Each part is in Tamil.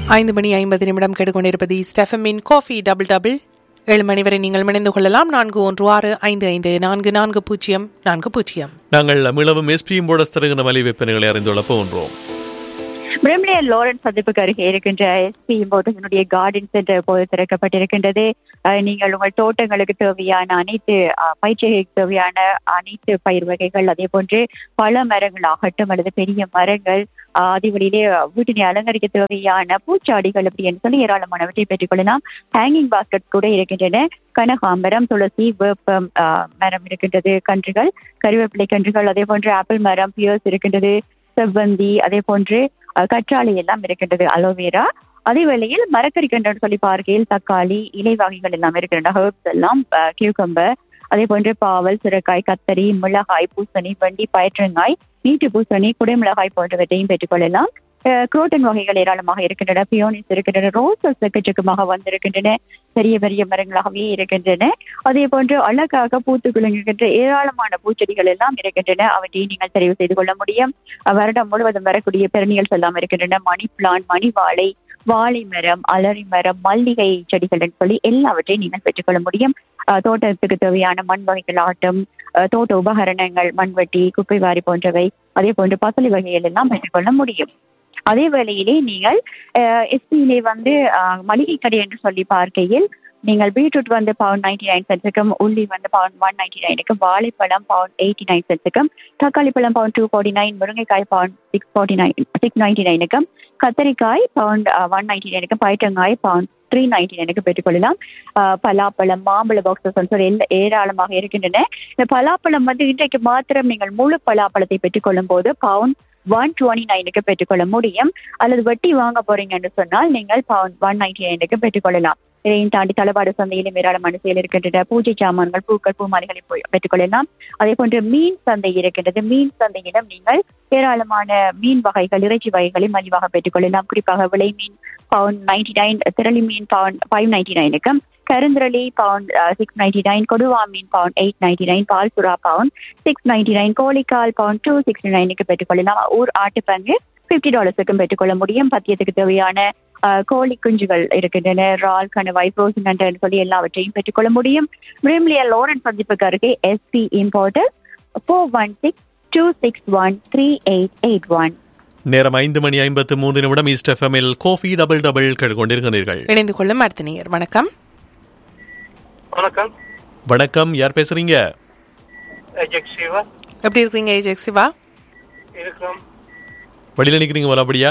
ஐந்து மணி ஐம்பது நிமிடம் கேட்டுக்கொண்டிருப்பது ஸ்டெஃபமின் காஃபி டபுள் டபுள் ஏழு மணி வரை நீங்கள் இணைந்து கொள்ளலாம் நான்கு ஒன்று ஆறு ஐந்து ஐந்து நான்கு நான்கு பூஜ்ஜியம் நான்கு பூஜ்ஜியம் நாங்கள் மிளவும் எஸ்பியும் போட தருகிற மலை விற்பனைகளை அறிந்துள்ள போன்றோம் பிரிமிலியன் லாரன்ஸ் சந்திப்புக்கு அருகே இருக்கின்ற எஸ்பி போட்டத்தினுடைய கார்டன் சென்டர் இப்போது திறக்கப்பட்டிருக்கின்றது அஹ், நீங்கள் உங்கள் தோட்டங்களுக்கு தேவையான அனைத்து அஹ், பயிற்சிகளுக்கு தேவையான அனைத்து பயிர் வகைகள் அதே போன்று பல மரங்கள் ஆகட்டும் அல்லது பெரிய மரங்கள் அஹ், அதே வழியிலே வீட்டினை அலங்கரிக்க தேவையான பூச்சாடிகள் அப்படின்னு சொல்லி ஏராளமானவற்றை பெற்றுக்கொள்ளலாம் ஹேங்கிங் பாஸ்கெட் கூட இருக்கின்றன கனகாம்பரம் துளசி வேப்பம் அஹ், மரம் இருக்கின்றது கன்றுகள் கருவேப்பிலை கன்றுகள் அதே போன்று ஆப்பிள் மரம் பியர்ஸ் இருக்கின்றது செவ்வந்தி அதே போன்று அஹ், கற்றாழை எல்லாம் இருக்கின்றது அலோவேரா அதே வேளையில் மரக்கறி கன்று சொல்லி பார்க்கையில் தக்காளி இலை வகைகள் எல்லாம் இருக்கின்றன ஹெர்ப்ஸ் எல்லாம் கியூக்கம்பர் அதே போன்று பாவல் சுரைக்காய் கத்தரி மிளகாய் பூசணி வண்டி பயற்றங்காய் நீட்டு பூசணி குடைமிளகாய் போன்றவற்றையும் பெற்றுக்கொள்ளலாம் அஹ், குரோட்டன் வகைகள் ஏராளமாக இருக்கின்றன பியோனிஸ் இருக்கின்றன ரோசஸ் எக்கச்சக்கமாக வந்திருக்கின்றன பெரிய பெரிய மரங்களாகவே இருக்கின்றன அதே போன்று அழகாக பூத்து குலுங்குகின்ற ஏராளமான பூச்செடிகள் எல்லாம் இருக்கின்றன அவற்றை நீங்கள் தெரிவு செய்து கொள்ள முடியும் அஹ் வருடம் முழுவதும் வரக்கூடிய பெருநியல்ஸ் எல்லாம் இருக்கின்றன மணி பிளான் மணி வாழை வாழை மரம் அலரி மரம் மல்லிகை செடிகள் என்று சொல்லி எல்லாவற்றையும் நீங்கள் பெற்றுக்கொள்ள முடியும் அஹ் தோட்டத்துக்கு தேவையான மண் வகைகள் ஆட்டம் அஹ் தோட்ட உபகரணங்கள் மண்வெட்டி குப்பை வாரி போன்றவை அதே போன்று பசலி வகைகள் எல்லாம் பெற்றுக்கொள்ள முடியும் அதே வேளையிலே நீங்கள் எஸ்பியிலே வந்து அஹ், மளிகை கடை என்று சொல்லி பார்க்கையில் நீங்கள் பீட்ரூட் வந்து பவுன் நைன்டி நைன் சென்ஸுக்கும் உள்ளி வந்து பவுன் ஒன் நைன்டி நைனுக்கும் வாழைப்பழம் பவுன் எயிட்டி நைன் சென்ஸுக்கும் தக்காளி பழம் பவுன் டூ ஃபார்ட்டி நைன் முருங்கைக்காய் பவுன் six forty nine six ninety நைனுக்கும் கத்தரிக்காய் பவுன் ஒன் நைன்டி நைனுக்கும் பயிற்றங்காய் பவுன் த்ரீ நைன்டி நைனுக்கு பெற்றுக்கொள்ளலாம் அஹ், பலாப்பழம் மாம்பழ பாக்ஸஸ் சொல்லி எல்லா ஏராளமாக இருக்கின்றன இந்த பலாப்பழம் வந்து இன்றைக்கு மாத்திரம் நீங்கள் முழு பலாப்பழத்தை பெற்றுக்கொள்ளும் போது பவுன் ஒன் டுவெண்ட்டி நைனுக்கு பெற்றுக்கொள்ள முடியும் அல்லது வட்டி வாங்க போறீங்கன்னு சொன்னால் நீங்கள் பவுன் ஒன் நைன்டி நைனுக்கு பெற்றுக்கொள்ளலாம் இதையும் தாண்டி தளபாடு சந்தையிலும் ஏராளமான செயல் இருக்கின்றன பூஜை சாமான்கள் பூக்கள் பூமாலைகளை போய் பெற்றுக்கொள்ளலாம் அதே போன்று மீன் சந்தை இருக்கின்றது மீன் சந்தையிலும் நீங்கள் ஏராளமான மீன் வகைகள் இறைச்சி வகைகளை மலிவாக பெற்றுக்கொள்ளலாம் குறிப்பாக விலை மீன் பவுன் நைன்டி நைன் திரளி மீன் பவுன் ஃபைவ் நைன்டி நைனுக்கும் கருந்திரளி பவுன் சிக்ஸ் நைன்டி நைன் கொடுவா மீன் பவுன் எயிட் நைன்டி நைன் பால் சுறா பவுன் சிக்ஸ் நைன்டி நைன் கோழிக்கால் பவுன் டூ சிக்ஸ்டி நைனுக்கு பெற்றுக்கொள்ளலாம் ஊர் ஆட்டுப்பங்கு ஃபிஃப்டி டாலர்ஸுக்கும் பெற்றுக்கொள்ள முடியும் பத்தியத்துக்கு தேவையான அஹ், கோழி குஞ்சுகள் இருக்கின்றன ரால் கணவாய் ஃப்ரோசன் நண்டு சொல்லி எல்லாவற்றையும் பெற்றுக்கொள்ள முடியும் பிரிம்லியா லோரன் சந்திப்புக்கு அருகே SP importer four one six two six one three eight eight one நேரம் ஐந்து மணி ஐம்பத்து மூன்று நிமிடம் ஈஸ்ட் எஃப்எம்மில் கோஃபி டபுள் டபுள் கேட்டுக்கொண்டிருக்கிறீர்கள் இணைந்து கொள்ளும் அடுத்த நேயர் வணக்கம் வணக்கம் வணக்கம் யார் பேசுறீங்க அஜெக் சிவா எப்படி இருக்கீங்க ஏஜெக் சிவா இருக்கிறோம் வழியில் நிற்கிறீங்க போல அப்படியா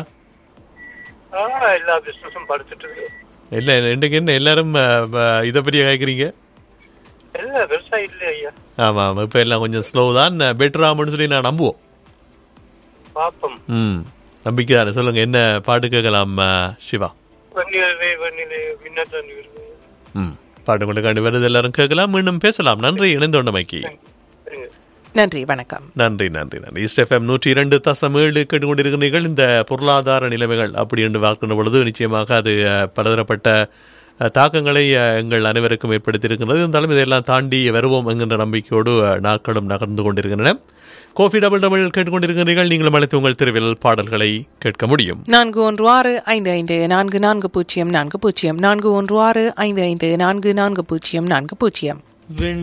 ஆ எல்லா பிஸ்னஸும் படிச்சுட்டு இருக்கு இல்லை ரெண்டுக்கு என்ன எல்லாரும் அஹ், அஹ், இதை பற்றிய கேட்குறீங்க இல்ல பெருசா இல்ல ஐயா ஆமாம் ஆமாம் இப்போ எல்லாம் கொஞ்சம் ஸ்லோ தான் பெட்டர் ஆகும்னு சொல்லி நான் நம்புவோம் பாப்பம் ம் நம்பிக்கை தானே சொல்லுங்க என்ன பாட்டு கேட்கலாம் அஹ், சிவா வெண்ணிலவே வெண்ணிலே மின்னத்தன் ம் பாட்டு கொண்டு கண்டு வருது எல்லாரும் கேட்கலாம் மீண்டும் பேசலாம் நன்றி இணைந்தோண்டமைக்கு நன்றி வணக்கம் நன்றி நன்றி நன்றி ஈஸ்ட் எஃப்எம் நூற்றி இரண்டு தசம் ஏழு கேட்டுக்கொண்டிருக்கிறீர்கள் இந்த பொருளாதார நிலைமைகள் அப்படி என்று பார்க்கின்ற பொழுது நிச்சயமாக அது அஹ், பலதரப்பட்ட அஹ், தாக்கங்களை அஹ், எங்கள் அனைவருக்கும் ஏற்படுத்தியிருக்கிறது இருந்தாலும் இதையெல்லாம் தாண்டி வருவோம் என்கின்ற நம்பிக்கையோடு அஹ், நாட்களும் நகர்ந்து கொண்டிருக்கின்றன கோஃபி டபுள் டபுள் கேட்டுக்கொண்டிருக்கிறீர்கள் நீங்களும் அழைத்து உங்கள் தெருவில் பாடல்களை கேட்க முடியும் நான்கு ஒன்று ஆறு ஐந்து ஐந்து நான்கு நான்கு பூஜ்ஜியம் நான்கு பூஜ்ஜியம் நான்கு ஒன்று ஆறு ஐந்து ஐந்து நான்கு நான்கு பூஜ்ஜியம் நான்கு பூஜ்ஜியம் வெண்